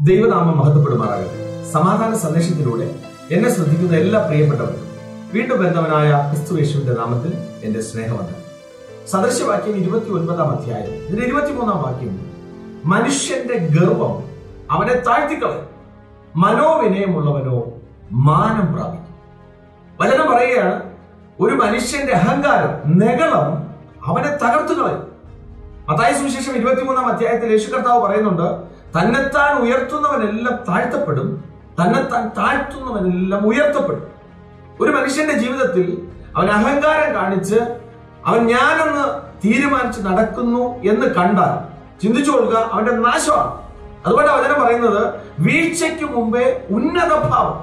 ദൈവനാമം മഹത്വപ്പെടുമാറാകട്ടെ സമാധാന സന്ദേശത്തിലൂടെ എന്നെ ശ്രദ്ധിക്കുന്ന എല്ലാ പ്രിയപ്പെട്ടവർക്കും വീണ്ടും ബന്ധവനായ ക്രിസ്തു യേശുവിന്റെ നാമത്തിൽ എന്റെ സ്നേഹമുണ്ട് സദൃശവാക്യം ഇരുപത്തി ഒൻപതാം അധ്യായം ഇതിന്റെ ഇരുപത്തിമൂന്നാം വാക്യം മനുഷ്യന്റെ ഗർവം അവനെ താഴ്ത്തിക്കളയും മനോവിനയമുള്ളവനോ മാനം പ്രാപിക്കും വചനം പറയുകയാണ് ഒരു മനുഷ്യന്റെ അഹങ്കാരം നെഗളം അവനെ തകർത്തു കളയും മത്തായ സുവിശേഷം ഇരുപത്തിമൂന്നാം അധ്യായത്തിൽ യേശു കർത്താവ് പറയുന്നുണ്ട് തന്നെത്താൻ ഉയർത്തുന്നവനെല്ലാം താഴ്ത്തപ്പെടും തന്നെത്താൻ താഴ്ത്തുന്നവനെല്ലാം ഉയർത്തപ്പെടും ഒരു മനുഷ്യന്റെ ജീവിതത്തിൽ അവൻ അഹങ്കാരം കാണിച്ച് അവൻ ഞാനെന്ന് തീരുമാനിച്ച് നടക്കുന്നു എന്ന് കണ്ടാൽ ചിന്തിച്ചു കൊടുക്കുക അവന്റെ നാശമാണ് അതുകൊണ്ട് വചനം പറയുന്നത് വീഴ്ചയ്ക്ക് മുമ്പേ ഉന്നത ഭാവം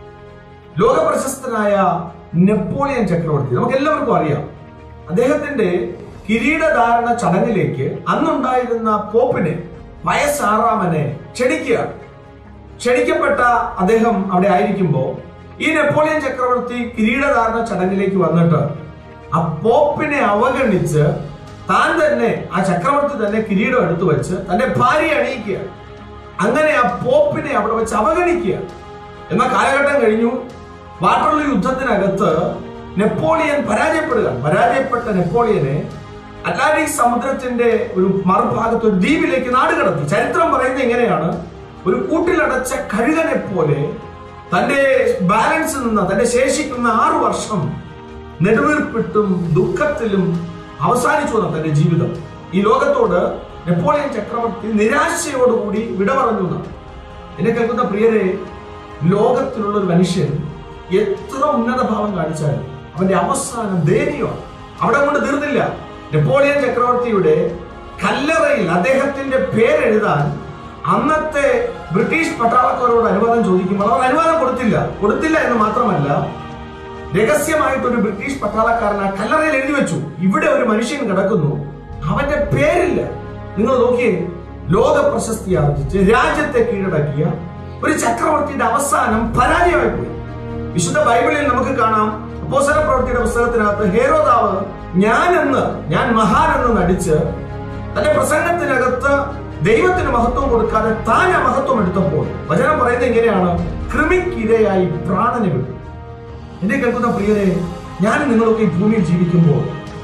ലോക പ്രശസ്തനായ നെപ്പോളിയൻ ചക്രവർത്തി നമുക്ക് എല്ലാവർക്കും അറിയാം അദ്ദേഹത്തിന്റെ കിരീടധാരണ ചടങ്ങിലേക്ക് അന്നുണ്ടായിരുന്ന പോപ്പിനെ വയസ്സാറാമനെ ക്ഷണിക്കുക ക്ഷണിക്കപ്പെട്ട അദ്ദേഹം അവിടെ ആയിരിക്കുമ്പോൾ ഈ നെപ്പോളിയൻ ചക്രവർത്തി കിരീടധാരണ ചടങ്ങിലേക്ക് വന്നിട്ട് ആ പോപ്പിനെ അവഗണിച്ച് താൻ തന്നെ ആ ചക്രവർത്തി തന്നെ കിരീടം എടുത്തു വെച്ച് തന്റെ ഭാര്യ അണിയിക്കുക അങ്ങനെ ആ പോപ്പിനെ അവിടെ വെച്ച് അവഗണിക്കുക എന്ന കാലഘട്ടം കഴിഞ്ഞു വാട്ടർലൂ യുദ്ധത്തിനകത്ത് നെപ്പോളിയൻ പരാജയപ്പെടുക പരാജയപ്പെട്ട നെപ്പോളിയനെ അറ്റ്ലാന്റിക് സമുദ്രത്തിന്റെ ഒരു മറുഭാഗത്ത് ഒരു ദ്വീപിലേക്ക് നാടുകടത്തി ചരിത്രം പറയുന്നത് ഇങ്ങനെയാണ് ഒരു കൂട്ടിലടച്ച കഴുകനെ പോലെ തന്റെ ബാലൻസ് നിന്ന തന്റെ ശേഷിക്കുന്ന ആറു വർഷം നെടുവീർപ്പിട്ടും ദുഃഖത്തിലും അവസാനിച്ചു വന്ന തന്റെ ജീവിതം ഈ ലോകത്തോട് നെപ്പോളിയൻ ചക്രവർത്തി നിരാശയോടുകൂടി വിട പറഞ്ഞു എന്നാണ്. എന്നെ കേൾക്കുന്ന പ്രിയരെ ലോകത്തിലുള്ള ഒരു മനുഷ്യൻ എത്ര ഉന്നത ഭാവം കാണിച്ചാലും അവന്റെ അവസാനം ദയനീയമാണ് അവിടെ കൊണ്ട് തീർന്നില്ല നെപ്പോളിയൻ ചക്രവർത്തിയുടെ കല്ലറയിൽ അദ്ദേഹത്തിന്റെ പേരെഴുതാൻ അന്നത്തെ ബ്രിട്ടീഷ് പട്ടാളക്കാരോട് അനുവാദം ചോദിക്കുമ്പോൾ അവർ അനുവാദം കൊടുത്തില്ല കൊടുത്തില്ല എന്ന് മാത്രമല്ല രഹസ്യമായിട്ട് ഒരു ബ്രിട്ടീഷ് പട്ടാളക്കാരൻ ആ കല്ലറയിൽ എഴുതി വെച്ചു ഇവിടെ ഒരു മനുഷ്യൻ കിടക്കുന്നു അവന്റെ പേരില്ല നിങ്ങൾ നോക്കിയേ ലോക പ്രശസ്തി ആർജിച്ച് രാജ്യത്തെ കീഴടക്കിയ ഒരു ചക്രവർത്തിയുടെ അവസാനം പരാജയമായി പോയി വിശുദ്ധ ബൈബിളിൽ നമുക്ക് കാണാം അപ്പോസല പ്രവൃത്തിയുടെ പുസ്തകത്തിനകത്ത് ഹേരോദാവ് ഞാനെന്ന് ഞാൻ മഹാനെന്ന് നടിച്ച് തന്റെ പ്രസംഗത്തിനകത്ത് ദൈവത്തിന് മഹത്വം കൊടുക്കാതെ താൻ ആ മഹത്വം എടുത്തപ്പോൾ വചനം പറയുന്നത് എങ്ങനെയാണ് കൃമിക്കിരയായി പ്രാണനെ വിട്ടു എന്നെ കേൾക്കുന്ന പ്രിയരെ ഞാൻ നിങ്ങളൊക്കെ ഈ ഭൂമിയിൽ ജീവിക്കുമ്പോൾ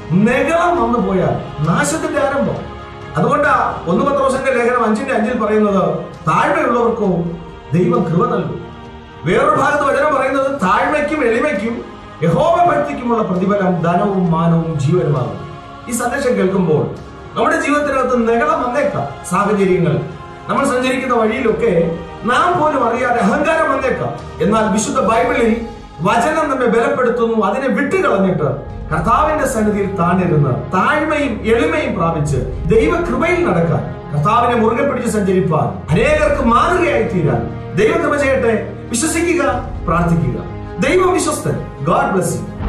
നെഗളം വന്നു പോയാൽ നാശത്തിന്റെ ആരംഭം അതുകൊണ്ടാ ഒന്ന് പത്രോസിന്റെ ലേഖനം അഞ്ചിന്റെ അഞ്ചിൽ പറയുന്നത് താഴ്മയുള്ളവർക്കോ ദൈവം കൃപ നൽകും വേറൊരു ഭാഗത്ത് വചനം പറയുന്നത് താഴ്മയ്ക്കും എളിമയ്ക്കും യഹോവ ഭക്തിക്കുമുള്ള പ്രതിഫലം ധനവും മാനവും ജീവനുമാകും ഈ സന്ദേശം കേൾക്കുമ്പോൾ നമ്മുടെ ജീവിതത്തിനകത്ത് നെഗളം വന്നേക്കാം സാഹചര്യങ്ങൾ നമ്മൾ സഞ്ചരിക്കുന്ന വഴിയിലൊക്കെ നാം പോലും അറിയാതെ അഹങ്കാരം വന്നേക്കാം എന്നാൽ വിശുദ്ധ ബൈബിളിൽ വചനം നമ്മെ ബലപ്പെടുത്തുന്നു അതിനെ വിട്ടുകളഞ്ഞിട്ട് കർത്താവിന്റെ സന്നിധിയിൽ താണിരുന്ന് താഴ്മയും എളിമയും പ്രാപിച്ച് ദൈവകൃപയിൽ നടക്കാൻ കർത്താവിനെ മുറുകെ പിടിച്ച് സഞ്ചരിപ്പാൻ അനേകർക്ക് മാതൃകയായി തീരാൻ ദൈവകൃപ ചെയ്യട്ടെ വിശ്വസിക്കുക പ്രാർത്ഥിക്കുക ദൈവം വിശ്വസ്തൻ ഗോഡ് ബ്ലസ് യു